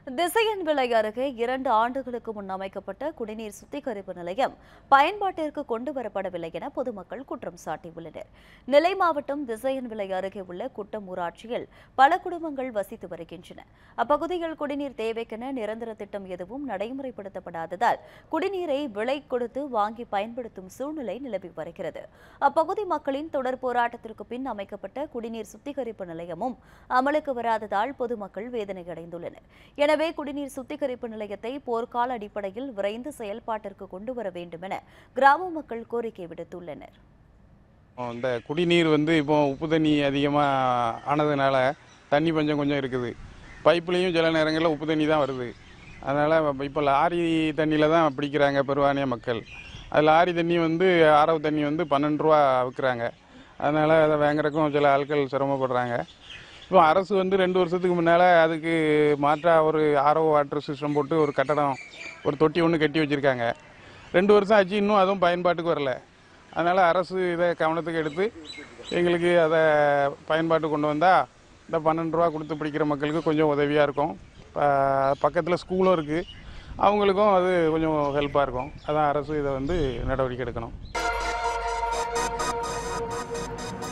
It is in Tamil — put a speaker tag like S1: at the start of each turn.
S1: திசையன் விலை அருகே இரண்டு ஆண்டுகளுக்கு முன் அமைக்கப்பட்ட குடிநீர் சுத்திகரிப்பு நிலையம் பயன்பாட்டிற்கு கொண்டு வரப்படவில்லை என பொதுமக்கள் குற்றம் சாட்டியுள்ளனர் நெல்லை மாவட்டம் திசையன் விலை அருகே உள்ள குட்டம் ஊராட்சியில் பல குடும்பங்கள் வசித்து வருகின்றன அப்பகுதியில் குடிநீர் தேவைக்கென நிரந்தர திட்டம் எதுவும் நடைமுறைப்படுத்தப்படாததால் குடிநீரை விலை கொடுத்து வாங்கி பயன்படுத்தும் சூழ்நிலை நிலவி வருகிறது அப்பகுதி மக்களின் தொடர் போராட்டத்திற்கு பின் அமைக்கப்பட்ட குடிநீர் சுத்திகரிப்பு நிலையமும் அமலுக்கு வராததால் பொதுமக்கள் வேதனையடைந்துள்ளனர் எனவே குடிநீர் சுத்திகரிப்பு நிலையத்தை போர்க்கால அடிப்படையில் விரைந்து செயல்பாட்டிற்கு கொண்டு வர வேண்டும் என கிராம மக்கள் கோரிக்கை விடுத்துள்ளனர்
S2: இந்த குடிநீர் வந்து இப்போ உப்பு தண்ணி அதிகமாக ஆனதுனால தண்ணி பஞ்சம் கொஞ்சம் இருக்குது பைப்புலேயும் சில நேரங்களில் உப்பு தண்ணி தான் வருது அதனால் இப்போ லாரி தண்ணியில் தான் பிடிக்கிறாங்க பெருவானிய மக்கள் அது லாரி தண்ணி வந்து ஆரவு தண்ணி வந்து பன்னெண்டு ரூபா விற்கிறாங்க அதனால் அதை வாங்குறதுக்கும் சில ஆட்கள் சிரமப்படுறாங்க இப்போ அரசு வந்து ரெண்டு வருஷத்துக்கு முன்னால் அதுக்கு மாற்றாக ஒரு ஆர்ஓ வாட்டர் சிஸ்டம் போட்டு ஒரு கட்டடம் ஒரு தொட்டி ஒன்று கட்டி வச்சுருக்காங்க ரெண்டு வருஷம் ஆச்சு இன்னும் அதுவும் பயன்பாட்டுக்கு வரல அதனால் அரசு இதை கவனத்துக்கு எடுத்து எங்களுக்கு அதை பயன்பாட்டுக்கு கொண்டு வந்தால் இந்த பன்னெண்டு ரூபா கொடுத்து பிடிக்கிற மக்களுக்கு கொஞ்சம் உதவியாக இருக்கும் பக்கத்தில் ஸ்கூலும் இருக்குது அவங்களுக்கும் அது கொஞ்சம் ஹெல்ப்பாக இருக்கும் அதான் அரசு இதை வந்து நடவடிக்கை எடுக்கணும்